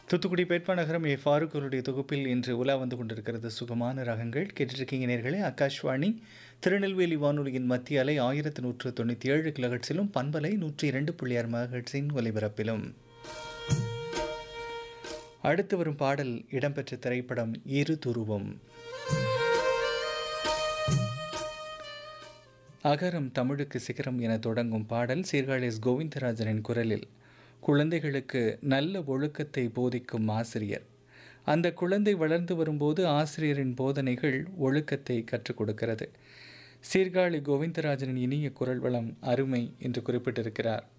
தூத்துக்குடி பேட்பா நகரம் ஏ ஃபாரூக் அவருடைய தொகுப்பில் இன்று உலா வந்து கொண்டிருக்கிறது சுகமான ரகங்கள் கேட்டிருக்கீங்க நேர்களே ஆகாஷ்வாணி திருநெல்வேலி வானொலியின் மத்திய அலை ஆயிரத்தி நூற்று தொண்ணூற்றி ஏழு கிலோஹெட்ஸிலும் பண்பலை நூற்றி இரண்டு புள்ளி ஆறு மெகாஹெட்ஸின் ஒலிபரப்பிலும் அடுத்து வரும் பாடல் இடம்பெற்ற திரைப்படம் இரு துருவம் அகரம் தமிழுக்கு சிகரம் என தொடங்கும் பாடல் சீர்காழி எஸ் கோவிந்தராஜனின் குரலில் குழந்தைகளுக்கு நல்ல ஒழுக்கத்தை போதிக்கும் ஆசிரியர் அந்த குழந்தை வளர்ந்து வரும்போது ஆசிரியரின் போதனைகள் ஒழுக்கத்தை கற்றுக் கொடுக்கிறது சீர்காழி கோவிந்தராஜனின் இனிய குரல் வளம் அருமை என்று குறிப்பிட்டிருக்கிறார்